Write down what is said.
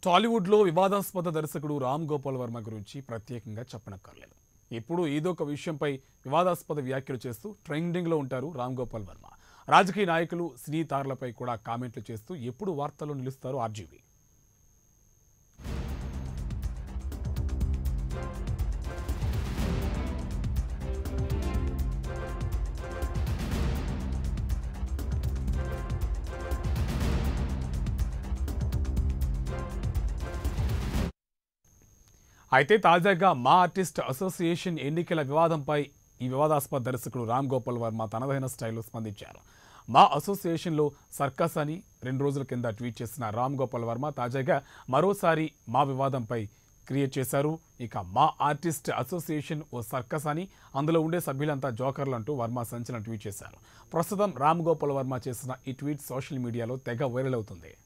టాలీవుడ్లో వివాదాస్పద దర్శకుడు రామ్ గోపాల్ వర్మ గురించి ప్రత్యేకంగా చెప్పనక్కర్లేదు ఇప్పుడు ఏదో ఒక విషయంపై వివాదాస్పద వ్యాఖ్యలు చేస్తూ ట్రెండింగ్లో ఉంటారు రామ్ గోపాల్ వర్మ రాజకీయ నాయకులు సినీ తారలపై కూడా కామెంట్లు చేస్తూ ఎప్పుడు వార్తల్లో నిలుస్తారు ఆర్జీవీ అయితే తాజాగా మా ఆర్టిస్ట్ అసోసియేషన్ ఎన్నికల వివాదంపై ఈ వివాదాస్పద దర్శకుడు రామ్ గోపాల్ వర్మ తనదైన స్టైల్లో స్పందించారు మా అసోసియేషన్లో సర్కస్ అని రెండు రోజుల కింద ట్వీట్ చేసిన రామ్ గోపాల్ వర్మ తాజాగా మరోసారి మా వివాదంపై క్రియేట్ చేశారు ఇక మా ఆర్టిస్ట్ అసోసియేషన్ ఓ సర్కస్ అని అందులో ఉండే సభ్యులంతా జోకర్లు అంటూ వర్మ సంచలన ట్వీట్ చేశారు ప్రస్తుతం రామ్ గోపాల్ వర్మ చేసిన ఈ ట్వీట్ సోషల్ మీడియాలో తెగ వైరల్ అవుతుంది